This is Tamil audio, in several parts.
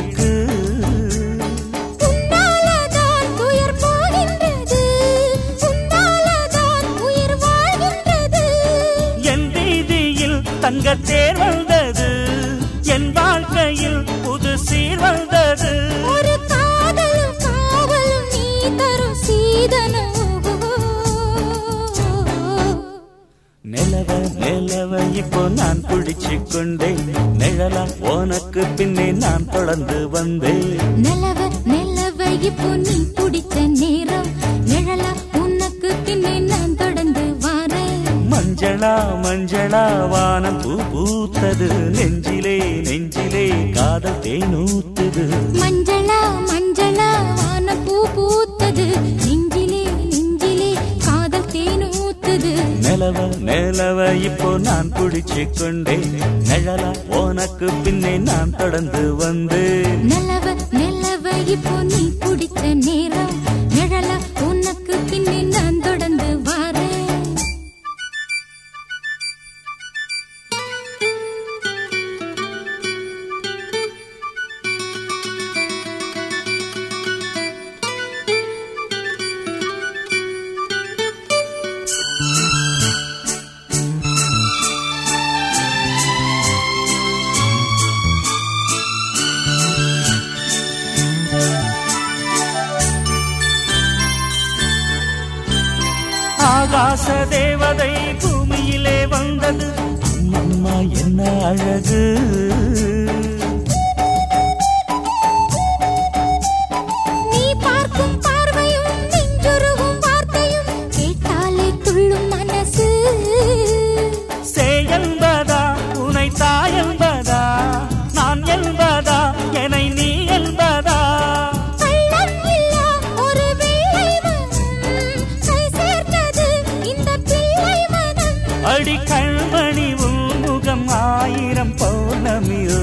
இருக்கு உன்னாலதான் துயர் போகின்றது உன்னாலதான் உயிர் வாழ்கின்றது என் வீதியில் தங்க தேர் வந்தது என் வாழ்க்கையில் புது சீர் வந்தது ஒரு காதலும் காவலும் நீ தரும் சீதனோ நிலவ நிலவ இப்போ நான் பிடிச்சு கொண்டேன் நிழலா உனக்கு பின்னே நான் தொடர்ந்து வந்தேன் நிலவ நிலவ இப்போ நீ பிடிச்ச நேரம் நிழலா உனக்கு பின்னே நான் தொடர்ந்து வாரேன் மஞ்சளா மஞ்சளா வானம் பூ பூத்தது நெஞ்சிலே நெஞ்சிலே காதல் தேனூத்துது மஞ்சளா மஞ்சளா வான பூ பூத்தது நெஞ்சிலே நெஞ்சிலே காதல் தேனூத்துது நிலவ நிலவ இப்போ நான் பிடிச்சு கொண்டேன் நிழலா உனக்கு பின்னே நான் தொடர்ந்து வந்தேன் நிலவ நிலவ இப்போ நீ பிடிச்ச நேரம் நிழலா உனக்கு பின்னே நான் தொடர்ந்து வாரேன் ஆகாச தேவதை பூமியிலே வந்தது அம்மம்மா என்ன அழகு நீ பார்க்கும் பார்வையும் நெஞ்சுருகும் வார்த்தையும் கேட்டாலே துள்ளும் மனசு சே என்பதா உனை தாயென்பதா நான் என்பதா என்னை நீ என்பதா கள்ளம் இல்லா ஒரு வெள்ளை மனம் கை சேர்த்தது இந்த பிள்ளை மனம் அடி கண்மணி உன் முகம் ஆயிரம் பௌர்ணமியோ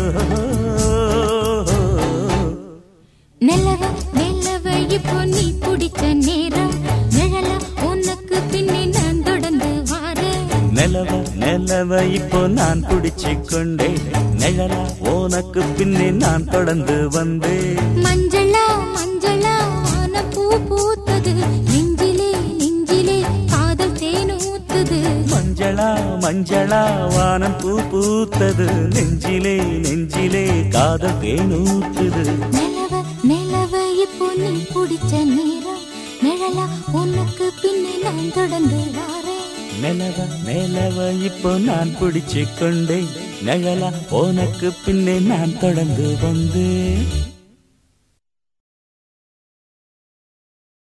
நிலவ நிலவ இப்போ நீ பிடிச்ச நேரம் நிழல உனக்கு பின்னே நான் தொடர்ந்து வாரேன் நிலவ நிலவ இப்போ நான் பிடிச்சு கொண்டேன் நிழலா உனக்கு பின்னே நான் தொடர்ந்து வந்தேன் மஞ்சளா மஞ்சளா ஆன பூ பூத்தது நெஞ்சிலே நெஞ்சிலே காதல் தேனூத்துது மஞ்சளா மஞ்சளா வானம் பூ பூத்தது நெஞ்சிலே நெஞ்சிலே காதல் தேனூத்துது நிலவ நிலவ இப்போ நீ பிடிச்ச நேரம் நிழலா உனக்கு பின்னே நான் தொடர்ந்து வாரேன் நிலவ நிலவ இப்போ நான் பிடிச்சு கொண்டேன் நிழலா உனக்கு பின்னே நான் தொடர்ந்து வந்தேன்